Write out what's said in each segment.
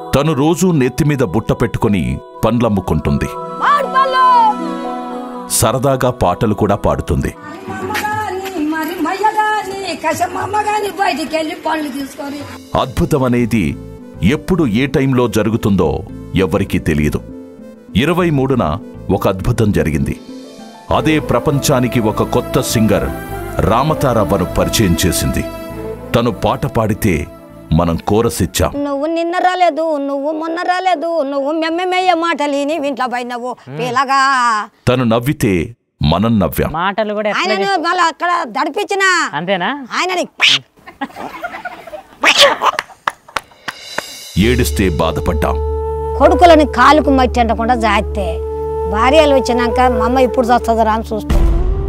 తను రోజూ నెత్తిమీద బుట్ట పెట్టుకుని పండ్లమ్ముకుంటుంది సరదాగా పాటలు కూడా పాడుతుంది అమ్మగాని మరి మయ్యగాని కసమ్మగాని బయటికి వెళ్ళి పళ్ళు తీసుకొని అద్భుతమనేది ఎప్పుడు ఏ టైంలో జరుగుతుందో ఎవ్వరికీ తెలియదు ఇరవై మూడున ఒక అద్భుతం జరిగింది అదే ప్రపంచానికి ఒక కొత్త సింగర్ రామతారవ్వను పరిచయం చేసింది తను పాట పాడితే మనం కోరసిచ్చాం నువ్వు నిన్న రాలేదు నువ్వు మొన్న రాలేదు నువ్వు మెమ్మెయ్య మాటలిని ఇంట్లో పోయినావు పిల్లగా తను నవ్వితే మనం నవ్వాం మాటలు కూడా ఎట్లా ఆయనను మళ్ళీ అక్కడ దడిపించిన అంతేనా ఆయనని ఏడిస్తే బాధపడ్డాం కొడుకులని కాలుకు మట్టి అంటకుండా జాగ్తే భార్యలు వచ్చినాక మా అమ్మ ఇప్పుడు చస్తుందిరా అని చూస్తాం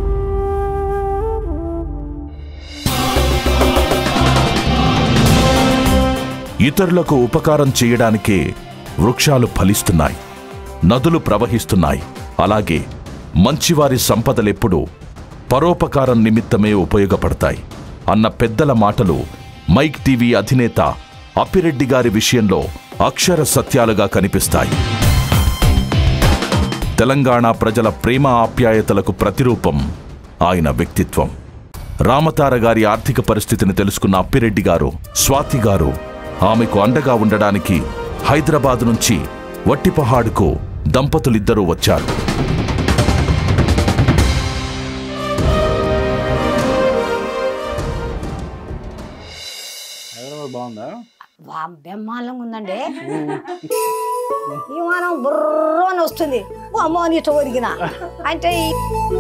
ఇతరులకు ఉపకారం చేయడానికే వృక్షాలు ఫలిస్తున్నాయి నదులు ప్రవహిస్తున్నాయి అలాగే మంచివారి సంపదలెప్పుడూ పరోపకారం నిమిత్తమే ఉపయోగపడతాయి అన్న పెద్దల మాటలు మైక్ టీవీ అధినేత అప్పిరెడ్డి గారి విషయంలో అక్షర సత్యాలుగా కనిపిస్తాయి తెలంగాణ ప్రజల ప్రేమ ఆప్యాయతలకు ప్రతిరూపం ఆయన వ్యక్తిత్వం రామతార గారి ఆర్థిక పరిస్థితిని తెలుసుకున్న అప్పిరెడ్డి గారు స్వాతి గారు ఆమెకు అండగా ఉండడానికి హైదరాబాద్ నుంచి వట్టిపహాడుకు దంపతులిద్దరూ వచ్చారు హైదరాబాద్ బాగుందా వా బ్రహ్మాండంగా ఉందండి విమానం బుర్రని వస్తుంది అమ్మో నీట ఒరిగిన అంటే ఈ-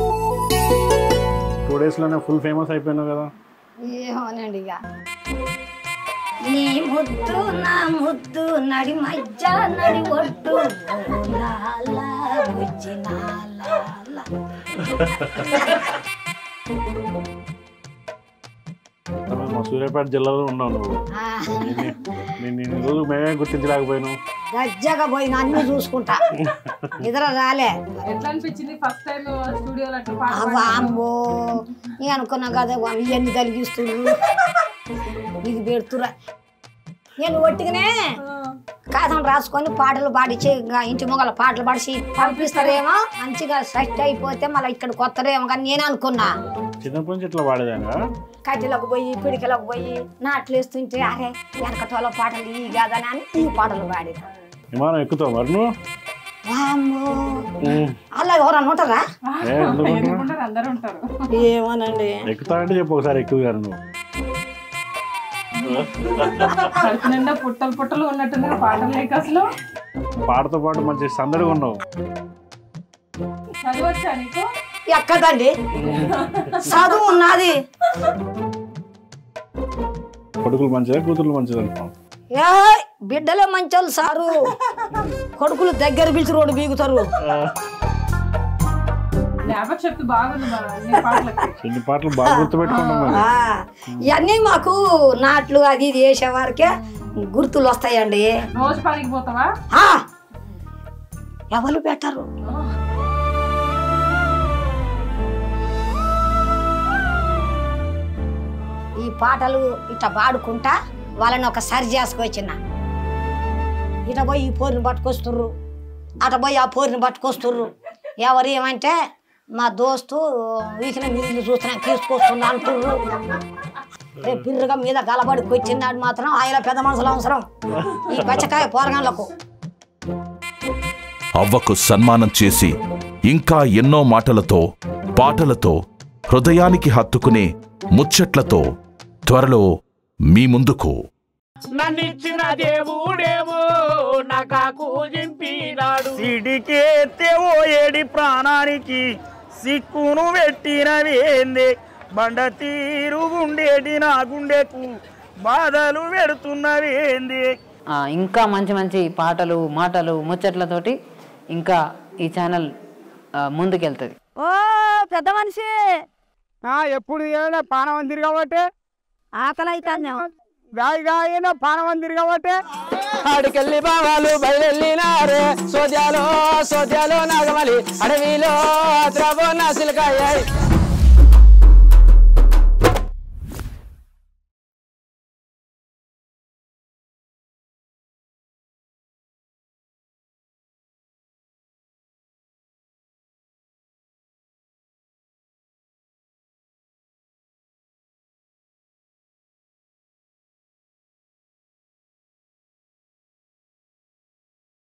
టూ డేస్లోనే ఫుల్ ఫేమస్ అయిపోయినావు కదా ఏమోనండి ఇక నీ ముద్దు నా ముద్దు నడి మధ్య నడి ఒట్టు లాల బుజ్జి లాల. తర్వాత మా సూర్యాపేట జిల్లాలో ఉన్నావు నువ్వు ఆ, నేను నేను ఈ రోజు మేమే గుర్తించలేకపోయినావు గజ్జగా పోయిన అన్ని చూసుకుంటా నిద్ర రాలే ఎట్లా అనిపించింది ఫస్ట్ టైం స్టూడియోలో అట్లా పాట అవ్వ అమ్మో నేను అనుకున్నా కదా వాళ్ళు ఇవన్నీ తలిగిస్తున్నారు ఇది పెడుతురా నేను ఒట్టిగానే కాదం రాసుకొని పాటలు పాడిచి ఇంకా ఇంటి మొగల పాటలు పాడిచి పంపిస్తారేమో మంచిగా సెట్ అయిపోతే మళ్ళీ ఇక్కడ కొత్తరేమో కానీ నేను అనుకున్నా చిన్నప్పటి నుంచి ఇట్లా వాడేదాగా కట్టెలకు పోయి పిడికలకు పోయి నాట్లు వేస్తుంటే అరే వెనకటోళ్ళ పాటలు ఈ కాదని అని ఈ పాటలు పాడి విమానం ఎక్కుతావు మరి నువ్వు వామ్మో అలా ఎవరన్నా ఉంటారా ఏ, ఎందుకు ఉన్నావు? ఎందుకుంటారు అందరూ ఉంటారు ఏమోనండి ఎక్కుతా అంటే చెప్పు ఒకసారి ఎక్కువ గారు నువ్వు కడుపు నిండా పుట్టలు పుట్టలు ఉన్నట్టుంది పాటలు లేక అసలు పాటతో పాటు మంచి సందడిగా ఉన్నావు చదవచ్చా నీకు ఎక్కదండి చదువు ఉన్నది కొడుకులు మంచిదా కూతుర్లు మంచిదా అనుకో ఏ బిడ్డలే మంచోళ్ళు సారు కొడుకులు దగ్గర పిలిచి రోడ్డు బీగుతారు జ్ఞాపక శక్తి బాగుంది మరి అన్ని పాటలకి ఎన్ని పాటలు బాగా గుర్తుపెట్టుకున్నాం మరి ఆ, ఇవన్నీ మాకు నాట్లు అది ఇది వేసేవారికే గుర్తులు వస్తాయండి రోజు పనికి పోతావా ఆ, ఎవరు పెట్టరు ఈ పాటలు ఇట్లా పాడుకుంటా వాళ్ళని ఒక సరి చేసుకొచ్చిన ఇట పోయి ఈ పోరిని పట్టుకొస్తుర్రు అట పోయి ఆ పోరిని పట్టుకొస్తుర్రు ఎవరు ఏమంటే మా దోస్తు వీకిన నీళ్ళు చూస్తున్నా తీసుకొస్తున్నా అంటుర్రు రేపు బిర్రగా మీద గలబడికి వచ్చినాడు మాత్రం ఆయన పెద్ద మనుషులు అవసరం ఈ పచ్చకాయ పోరగాళ్ళకు అవ్వకు సన్మానం చేసి ఇంకా ఎన్నో మాటలతో పాటలతో హృదయానికి హత్తుకునే ముచ్చట్లతో త్వరలో మీ ముందుకు నన్నిచ్చిన దేవుడేమో నాకు జింపినాడు సిడికేత్తేవో ఏడి ప్రాణానికి సిక్కును పెట్టినవేంది బండ తీరు గుండేటి నా గుండెకు బాధలు పెడుతున్నవేంది ఆ, ఇంకా మంచి మంచి పాటలు మాటలు ముచ్చట్లతోటి ఇంకా ఈ ఛానల్ ఆ, ముందుకెళ్తుంది ఓ పెద్ద మనిషి ఎప్పుడు ఏమైనా పానం తిరగబట్టే ఆకలి అవుతాను గాయగా అయినా పానం తిరగబట్టే ఆడికెళ్ళి బావాలు బయలునారే సోద్యాలో సోద్యాలో నాగమలి అడవిలో ద్రవో నాసిలకాయ